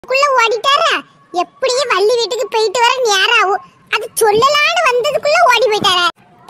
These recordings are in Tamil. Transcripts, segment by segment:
அதுக்குள்ள ஓடிட்டாரா எப்படியே வள்ளி வீட்டுக்கு போயிட்டு வர நேரம் ஆகும் அது சொல்லலான்னு வந்ததுக்குள்ள ஓடி போயிட்டாரா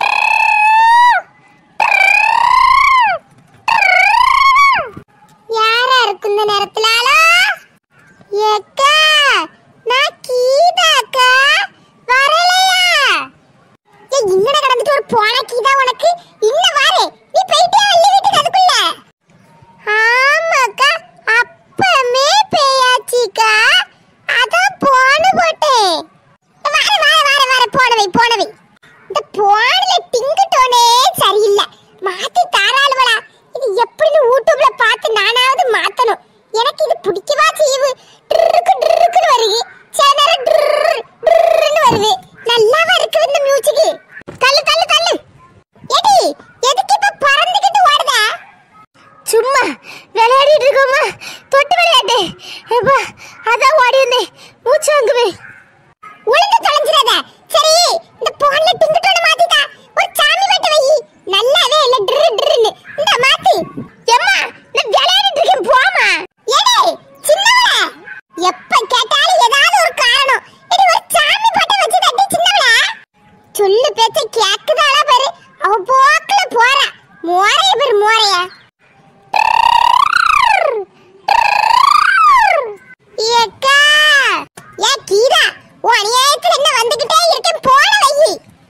யாரா இருக்கு இந்த நேரத்துல ஆளா? ஏக்கா நான் கீதாக்கா வரலையா ஏய் இங்கட கடந்துட்டு ஒரு போன கீதா உனக்கு இன்ன வாரே நீ போயிட்டே வள்ளி வீட்டுக்கு அதுக்குள்ள ஆமாக்கா அப்பமே பேயாச்சிக்கா அதான் போன போட்டேன் வார வார வார வார போனவை போனவை இந்த போன்ல டிங்குட்டோனே சரியில்லை மாத்தி தாராளுவலா இது எப்படின்னு யூடியூப்ல பார்த்து நானாவது மாத்தணும் எனக்கு இது பிடிக்கவா செய்யுது ட்ருக்கு ட்ருக்குன்னு வருது சில நேரம் ட்ரு ட்ருன்னு வருது நல்லாவா இருக்கு இந்த மியூசிக் தள்ளு தள்ளு தள்ளு எடி எதுக்கு இப்ப பறந்துகிட்டு ஓடுதா சும்மா விளையாடிட்டு இருக்கோமா தொட்டு விளையாட்டு அப்பா அதான் ஓடி வந்தேன் மூச்சு வாங்குவே உளுந்து தொலைஞ்சிடாத சரி இந்த போன்ல டிங்குட்டோட மாத்திட்டா ஒரு சாமி வெட்ட வை நல்லாவே இல்ல ட்ரு ட்ருன்னு இந்த மாத்தி எம்மா நான் விளையாடிட்டு இருக்கேன் போமா ஏடே சின்னவள எப்ப கேட்டாலும் ஏதாவது ஒரு காரணம் எடி ஒரு சாமி பட்டம் வச்சு தட்டி சின்னவள சொல்லு பேச்ச கேக்குதாளா பாரு அவ போக்குல போறா மோரைய பாரு மோரைய ஏக்கா ஏ கீதா உன் அநியாயத்துல என்ன வந்துகிட்டே இருக்கேன் போன வை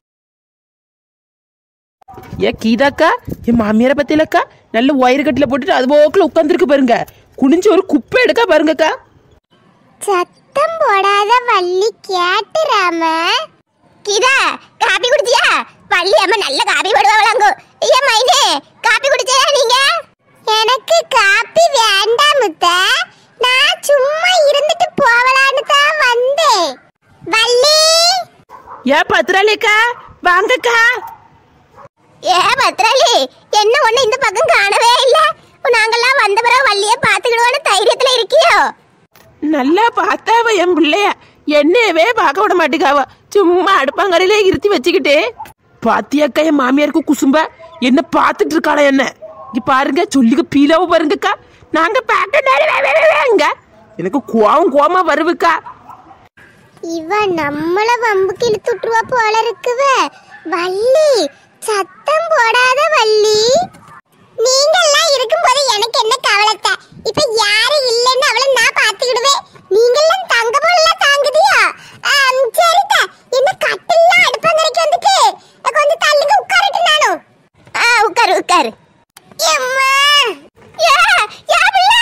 ஏ கீதாக்கா என் மாமியாரை பத்தியிலக்கா நல்ல ஒயர் கட்டில போட்டுட்டு அது போக்கில் உட்காந்துருக்கு பாருங்க குனிஞ்சு ஒரு குப்பை எடுக்க பாருங்கக்கா சத்தம் போடாத வள்ளி கேட்டுறாம கீதா காபி குடிச்சியா வள்ளி அம்மா நல்ல காபி போடுவாங்களாங்கோ ஐயா மைனே காபி குடிச்சியா நீங்க எனக்கு காபி வேண்டாம் முத்த நான் சும்மா இருந்துட்டு போவலான்னு தான் வந்தேன் வள்ளி ஏ பத்திராளிக்கா வாங்கக்கா ஏ பத்ராளி என்ன ஒண்ணு இந்த பக்கம் காணவே இல்ல நாங்கெல்லாம் வந்த பிறகு வள்ளிய பாத்துக்கிடுவோன்னு தைரியத்துல இருக்கியோ நல்லா பார்த்தாவ என் பிள்ளைய என்னையவே பார்க்க விட மாட்டேங்காவ சும்மா அடுப்பாங்கரையிலே இருத்தி வச்சுக்கிட்டு பாத்தியாக்கா என் மாமியாருக்கு குசும்ப என்ன பார்த்துட்டு இருக்காளா என்ன இங்க பாருங்க சொல்லிக்க பீலாவும் பாருங்கக்கா நாங்க பார்க்க எனக்கு கோவம் கோவமா வருவுக்கா இவ நம்மள வம்புக்கு இழுத்துட்டுருவா போல இருக்குவ வள்ளி சத்தம் போடாத வள்ளி நீங்க எல்லாம் இருக்கும்போது எனக்கு என்ன கவலத்தை இப்ப யாரும் இல்லைன்னு அவளை நான் பாத்துக்கிடுவேன் நீங்க எல்லாம் தங்க போல தாங்குதியா ஆம், சரிதா என்ன கட்டெல்லாம் அடுப்பங்கரைக்கு வந்துட்டு கொஞ்சம் தள்ளுங்க உட்காரட்டு நானும் ஆ உட்காரு உட்காரு எம்மா யா யா புள்ள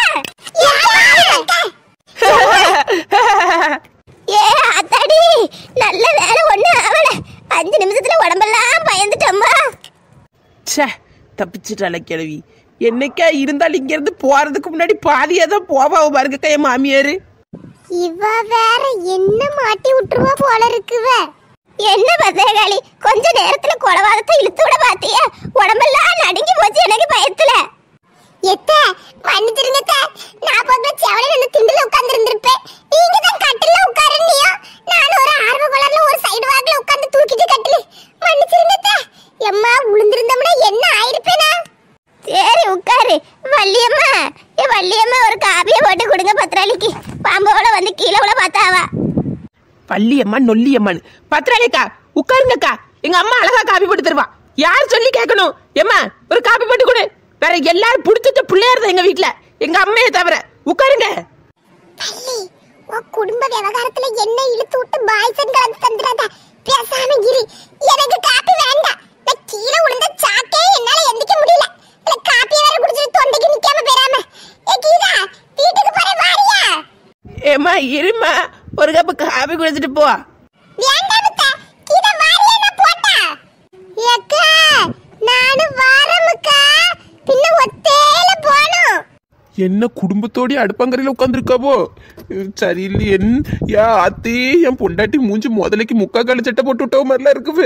ஏ அத்தாடி நல்ல வேலை ஒண்ணு அவள அஞ்சு நிமிஷத்துல உடம்பெல்லாம் பயந்துட்டம்மா ச்சே தப்பிச்சிட்டால கிழவி என்னைக்கா இருந்தாலும் இங்க இருந்து போறதுக்கு முன்னாடி பாதியா தான் போவா பாருங்கக்கா என் மாமியாரு இவ வேற என்ன மாட்டி விட்டுருவா போல இருக்குவ என்ன பத்திரகாளி கொஞ்ச நேரத்துல கொலவாதத்தை இழுத்து விட பாத்தியா உடம்பெல்லாம் நடுங்கி போச்சு எனக்கு பயத்துல எத்த மன்னிச்சிருங்க அத்தை. நான் போக செவல நின்னு திண்டுல உட்கார்ந்து இருந்திருப்பேன் நீங்க தான் கட்டில உட்காருனியா நான் ஒரு ஆர்வ கலர்ல ஒரு சைடு வாக்குல உட்கார்ந்து தூக்கிட்டு கட்டில மன்னிச்சிருங்க அத்தை. எம்மா உளுந்திருந்தோம்னா என்ன ஆயிருப்பேனா சரி உட்காரு வள்ளியம்மா ஏ வள்ளியம்மா ஒரு காபியை போட்டு கொடுங்க பத்திராளிக்கு பாம்போட வந்து கீழே விட பார்த்தாவா பள்ளியம்மா நொல்லியம்மான்னு பத்திராளிக்கா உட்காருங்கக்கா எங்க அம்மா அழகா காப்பி போட்டு தருவா யார் சொல்லி கேட்கணும் ஏம்மா ஒரு காப்பி போட்டு கொடு வேற எல்லாரும் பிடிச்ச பிள்ளையார் தான் எங்க வீட்ல எங்க அம்மையை தவிர உட்காருங்க பள்ளி உன் குடும்ப விவகாரத்துல என்ன இழுத்து விட்டு பாய்சன் கலந்து தந்துடாத பேசாம இரு எனக்கு காப்பி வேண்டாம் நான் கீழே விழுந்த சாக்கே என்னால எந்திக்க முடியல இல்ல காப்பி வேற குடிச்சிட்டு தொண்டைக்கு நிக்காம போயிடாம ஏ கீதா வீட்டுக்கு போற வாரியா ஏம்மா இருமா ஒரு கப்பு காப்பி குடிச்சிட்டு போ வேண்டாம் அத்தை. கீதா வாரியா நான் போட்டா ஏக்கா நானும் வாரமுக்கா பின்ன ஒத்தேல போணும் என்ன குடும்பத்தோட அடுப்பங்கரையில் உட்காந்துருக்காவோ சரியில்லை என் யா அத்தே என் பொண்டாட்டி மூஞ்சி முதலைக்கு முக்கா கால சட்டை போட்டு விட்டவ மாதிரிலாம் இருக்குது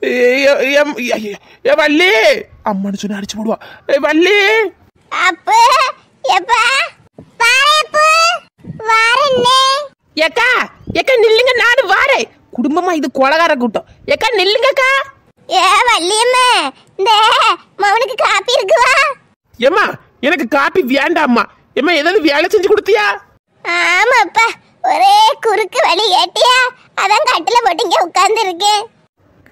ஏ வள்ளி அம்மானு சொன்ன அடிச்சு போடுவா ஏ வள்ளி அப்ப எப்பா பாரேப்பு வாரண்ணே ஏக்கா ஏக்கா நில்லுங்க நாடு வாரேன் குடும்பமா இது கொலகார கூட்டம் ஏக்கா நில்லுங்கக்கா ஏ வள்ளியம்மா இந்த மவனுக்கு காப்பி இருக்குவா ஏம்மா எனக்கு காப்பி வேண்டாம்மா ஏம்மா ஏதாவது வேலை செஞ்சு கொடுத்தியா ஆமாப்பா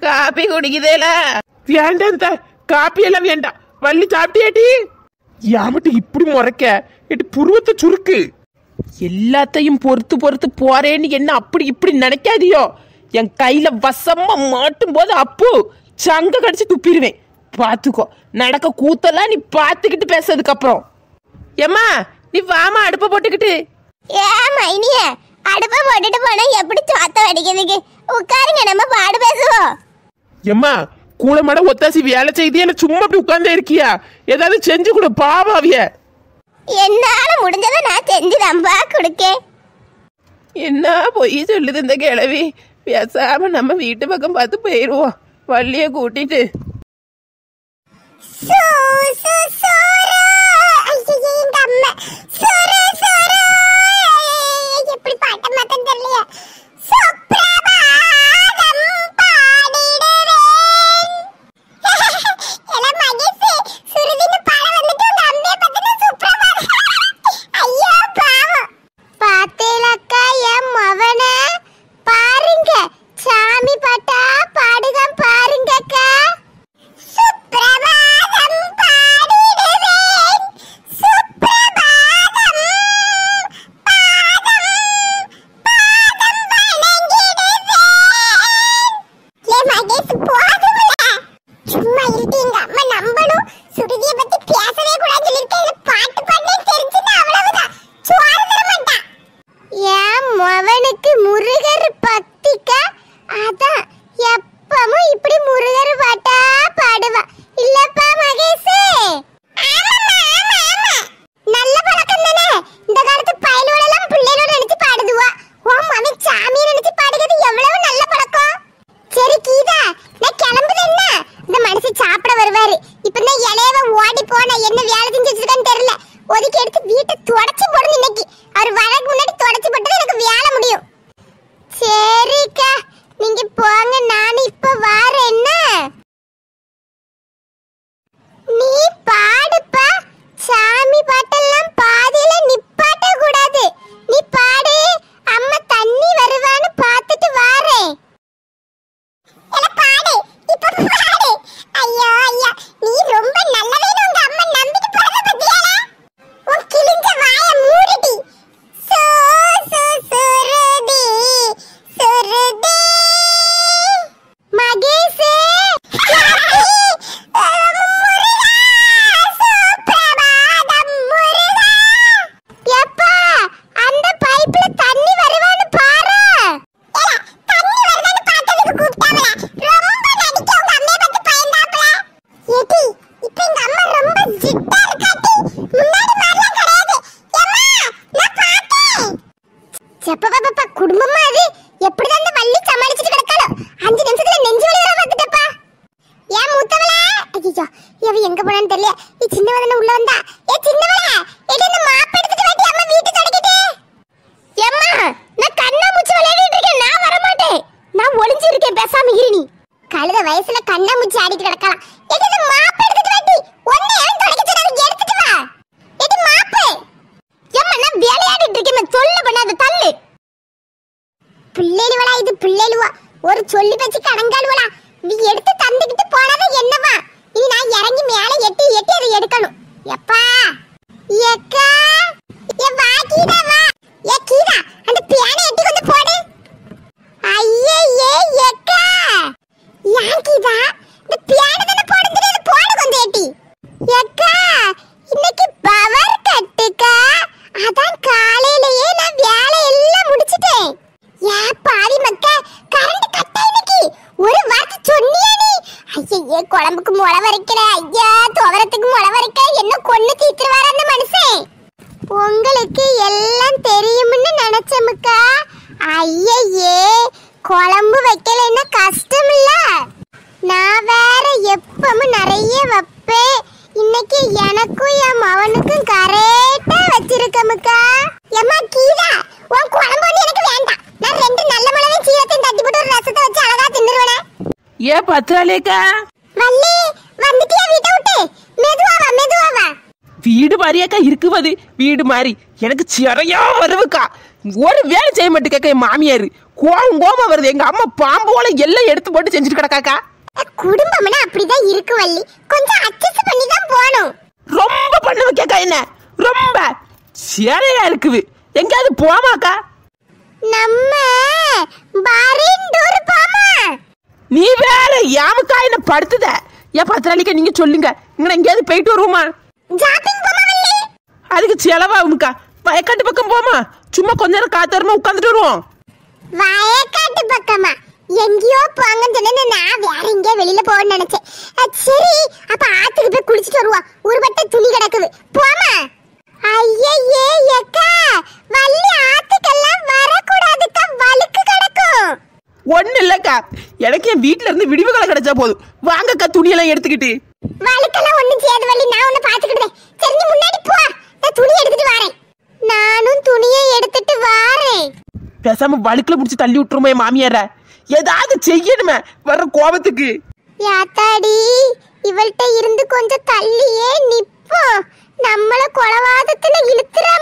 காப்பி குடிக்குதேல வேண்டாம் த காப்பி எல்லாம் வேண்டாம் வள்ளி சாப்பிட்டியாட்டி யாமட்டு இப்படி முறைக்க எட்டு புருவத்தை சுருக்கு எல்லாத்தையும் பொறுத்து பொறுத்து போறேன்னு என்ன அப்படி இப்படி நினைக்காதியோ என் கையில வசமா மாட்டும் போது அப்பு சங்க கடிச்சு துப்பிடுவேன் பாத்துக்கோ நடக்க கூத்தெல்லாம் நீ பாத்துக்கிட்டு பேசுறதுக்கு அப்புறம் ஏம்மா நீ வாமா அடுப்ப போட்டுக்கிட்டு ஏமா இனிய அடுப்பை போட்டுட்டு போனா எப்படி சோத்த வடிக்கிறதுக்கு உட்காருங்க நம்ம பாடு பேசுவோம் எம்மா கூடமாட ஒத்தாசி வேலை செய்து என்ன சும்மா அப்படி உட்கார்ந்தே இருக்கியா ஏதாவது செஞ்சு கொடு பாவம் அவிய என்னால முடிஞ்சதை நான் செஞ்சு நம்பா கொடுக்கேன் என்ன பொய் சொல்லுது இந்த கிழவி பேசாம நம்ம வீட்டு பக்கம் பார்த்து போயிடுவோம் வள்ளிய கூட்டிட்டு சூ, சூ, சோறு. ஐயையே, எங்க அம்மா. சோறு, சோறு. எப்படி பாட்ட மாத்தம் தெரியலையே. சுப்ரபாதம் பாடிடுவேன். எல மகேஷ், சுருதின்னு பாட வந்துட்டு உங்க அம்மைய பார்த்துட்டு சுப்ரபாதம். ஐயோ, பாவம். பாத்தேலக்கா என் மவன பாருங்க சாமி பாட்டா பாடுக பாருங்கக்கா சுப்ரபாதம் பாடிடுவேன் சுப்ரபாதம் பாதம் பாதம் வணங்கிடுவேன் ஏ மகேஷ் போதும்ல சும்மா இருட்டி எங்க அம்மா நம்பணும் சுருதிய பத்தி பேசவே கூடாது சொல்லிருக்கேன் பாட்டு பாடுன்னு தெரிஞ்சுன்னா அவ்வளவுதான் சோறு தர மாட்டா என் மவனுக்கு முருகர் பக்திக்கா அதான் எப்பவும் இப்படி முருகர் பாட்டா பாடுவா இல்லப்பா மகேஷ் நல்ல பழக்கம் தானே இந்த காலத்து பயலோட எல்லாம் பிள்ளைகளோட நினைச்சு பாடுதுவா உன் மவன் சாமியை நினைச்சு பாடுகிறது எவ்வளவு நல்ல பழக்கம் சரி கீதா நான் கிளம்புது என்ன இந்த மனுஷன் சாப்பிட வருவாரு இப்ப நான் இளையவ ஓடி போன என்ன வேலை செஞ்சு வச்சிருக்கான்னு தெரியல ஒதுக்கி எடுத்து வீட்டை தொடச்சு போடணும் இன்னைக்கு அவர் வரக்கு முன்னாடி தொடச்சு போட்டது எனக்கு வேலை முடியும் சரிக்கா நீங்க போங்க நான் இப்ப வாரேன் என்ன நீ பாடுப்பா சாமி பாட்டெல்லாம் பாதியில நிப்பாட்ட கூடாது நீ பாடு அம்மா தண்ணி வருவான்னு பார்த்துட்டு வாரேன் எல பாடு இப்ப பாடு ஐயோ ஐயா நீ ரொம்ப நல்லவேன்னு உங்க அம்மா நம்பிட்டு போறத பத்தியால உன் கிழிஞ்ச வாய மூடிடி சோ சோ சுருதி சுருதி மகேஷ் அந்த பைப்ல தண்ணி வருவான்னு பாரு தண்ணி வருதான்னு பார்த்ததுக்கு கூப்பிட்டாவல ரொம்ப நடிக்க உங்க அம்மைய பத்தி பயந்தாப்ல ஏடி இப்ப எங்க அம்மா ரொம்ப ஜிட்டா இருக்காட்டி முன்னாடி மாதிரிலாம் கிடையாது எம்மா நான் பார்த்தேன் செப்பப்பா குடும்பமா அது எப்படிதான் அந்த வள்ளி சமாளிச்சுட்டு கிடக்காளோ அஞ்சு நிமிஷத்துல நெஞ்சு வலி வர பார்த்துட்டப்பா ஏன் மூத்தவளே ஐயோ இவ எங்க போனான்னு தெரியல நீ சின்னவள உள்ள வந்தா ஏ சின்னவளே எடி இந்த மாப்பு எடுத்துட்டு வாடி அம்மா வீட்டு தொடக்கிட்டு எம்மா நான் கண்ணா மூச்சு விளையாடிட்டு இருக்கேன் நான் வர மாட்டேன் நான் ஒளிஞ்சு இருக்கேன் பேசாம இரு நீ கழுத வயசுல கண்ணா மூச்சு ஆடிட்டு கிடக்கலாம் எடி இந்த மாப்பு எடுத்துட்டு வாடி ஒண்ணே அவன் தொடக்க சொன்னாரு எடுத்துட்டு வா எடி மாப்பு எம்மா நான் விளையாடிட்டு இருக்கேன் தொல்லை பண்ணாத தள்ளு பிள்ளைலுவலா இது பிள்ளைலுவா ஒரு சொல்லி வச்சு கடங்காலுவலா நீ எடுத்து தந்துக்கிட்டு போனது என்னவா இனி நான் இறங்கி மேல எட்டி எட்டி அதை எடுக்கணும் எப்பா எக்கா ஏ வா கீதா வா ஏ கீதா அந்த பியானை எட்டி கொண்டு போடு ஐயே எக்கா ஏன் கீதா இந்த பியானை தானே போட தெரியாது போடு கொஞ்சம் எட்டி எக்கா இன்னைக்கு பவர் கட்டுக்கா அதான் காலையிலேயே நான் வேலை எல்லாம் முடிச்சிட்டேன் ஏன் பாவி மக்க கரண்ட் கட் இன்னைக்கு ஒரு வார்த்தை சொன்னியா நீ ஐயே குழம்புக்கு முளை வரைக்கல ஐயா துவரத்துக்கு முளை வரைக்க என்ன கொன்னு தீத்துருவாரு அந்த மனுஷன் உங்களுக்கு எல்லாம் தெரியும்னு நினைச்சமுக்கா ஐயே குழம்பு வைக்கலைன்னா கஷ்டம் இல்ல நான் வேற எப்பவும் நிறைய வைப்பேன் இன்னைக்கு எனக்கும் என் மவனுக்கும் கரெக்டா வச்சிருக்கமுக்கா எம்மா கீதா உன் குழம்பு வந்து எனக்கு வேண்டாம் நான் ரெண்டு நல்ல மிளகையும் சீரத்தையும் தட்டி போட்டு ஒரு ரசத்தை வச்சு அழகா தின்னுருவேனே ஏ பத்திராலேக்கா வள்ளி வந்துட்டியா வீட்டை விட்டு மெதுவா வா மெதுவா வா வீடு மாதிரியாக்கா இருக்குவது வீடு மாதிரி எனக்கு சிறையா வருவுக்கா ஒரு வேலை செய்ய மாட்டேன் கேட்க என் மாமியார் கோவம் கோவம் வருது எங்க அம்மா பாம்பு போல எல்லாம் எடுத்து போட்டு செஞ்சுட்டு கிடக்காக்கா குடும்பம்னா அப்படிதான் இருக்கு வள்ளி கொஞ்சம் அட்ஜஸ்ட் பண்ணி தான் போகணும் ரொம்ப பண்ண கேக்கா என்ன ரொம்ப சேலையா இருக்குது எங்கேயாவது போமாக்கா நம்ம பரிண்டூர் போமா நீ வேற யாமுக்கா என்ன படுத்துத ஏன் பத்திராளிக்கா நீங்க சொல்லுங்க இங்க எங்கேயாவது போயிட்டு வருவோமா ஜாப்பிங் போமா வள்ளி அதுக்கு செலவாகும்க்கா வயக்காட்டு பக்கம் போமா சும்மா கொஞ்ச நேரம் காத்தாரமா உட்காந்துட்டு வருவோம் வயக்காட்டு பக்கமா எங்கேயோ போங்கன்னு சொன்னேன்னு நான் வேற எங்கேயோ வெளியில போகணும்னு நினைச்சேன் அஹ் சரி அப்ப ஆத்துக்கு போய் குளிச்சுட்டு வருவோம் ஒரு பட்டை துணி கிடக்குது போமா ஐயே எக்கா வள்ளி ஆத்துக்கெல்லாம் வரக்கூடாதுக்கா வழுக்கு கிடக்கும் ஒண்ணு இல்லக்கா எனக்கு என் வீட்ல இருந்து விடிவுகளை கிடைச்சா போதும் வாங்கக்கா துணியெல்லாம் எடுத்துக்கிட்டு வழுக்கெல்லாம் ஒண்ணும் செய்யாது வள்ளி நான் உன்னை பாத்துக்கிட்டேன் சரி நீ முன்னாடி போ நான் துணி எடுத்துட்டு வரேன் நானும் துணியை எடுத்துட்டு வரேன் பேசாம வழுக்குல புடிச்சு தள்ளி விட்டுருமே என் மாமியார ஏதாவது செய்யணுமே வர்ற கோபத்துக்கு யாத்தாடி இவள்கிட்ட இருந்து கொஞ்சம் தள்ளியே நிப்போம் நம்மள கொலவாதத்துல இழுத்துறா